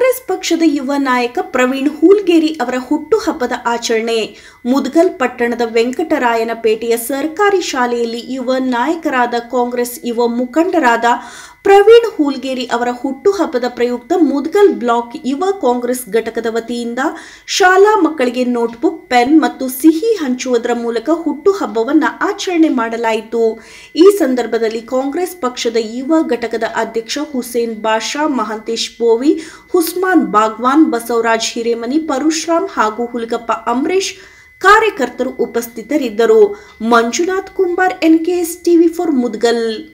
ಕಾಂಗ್ರೆಸ್ ಪಕ್ಷದ ಯುವ ನಾಯಕ ಪ್ರವೀಣ್ ಹೂಲ್ಗೇರಿ ಅವರ ಹುಟ್ಟುಹಬ್ಬದ ಆಚರಣೆ ಮುದ್ಗಲ್ ಪಟ್ಟಣದ ವೆಂಕಟರಾಯನಪೇಟೆಯ ಸರ್ಕಾರಿ ಶಾಲೆಯಲ್ಲಿ ಯುವ ನಾಯಕರಾದ ಕಾಂಗ್ರೆಸ್ ಯುವ ಮುಖಂಡರಾದ ಪ್ರವೀಣ್ ಹೂಲ್ಗೇರಿ ಅವರ ಹುಟ್ಟುಹಬ್ಬದ ಪ್ರಯುಕ್ತ ಮುದ್ಗಲ್ ಬ್ಲಾಕ್ ಯುವ ಕಾಂಗ್ರೆಸ್ ಘಟಕದ ವತಿಯಿಂದ ಶಾಲಾ ಮಕ್ಕಳಿಗೆ ನೋಟ್ಬುಕ್ ಪೆನ್ ಮತ್ತು ಸಿಹಿ ಹಂಚುವುದರ ಮೂಲಕ ಹುಟ್ಟುಹಬ್ಬವನ್ನು ಆಚರಣೆ ಮಾಡಲಾಯಿತು ಈ ಸಂದರ್ಭದಲ್ಲಿ ಕಾಂಗ್ರೆಸ್ ಪಕ್ಷದ ಯುವ ಘಟಕದ ಅಧ್ಯಕ್ಷ ಹುಸೇನ್ ಬಾಷಾ ಮಹಂತೇಶ್ ಬೋವಿ ಹುಸ್ಮಾನ್ ಬಾಗ್ವಾನ್ ಬಸವರಾಜ್ ಹಿರೇಮನಿ ಪರಶುರಾಮ್ ಹಾಗೂ ಹುಲಗಪ್ಪ ಅಂಬರೀಶ್ ಕಾರ್ಯಕರ್ತರು ಉಪಸ್ಥಿತರಿದ್ದರು Manjunath Kumbar NKS TV for Mudgal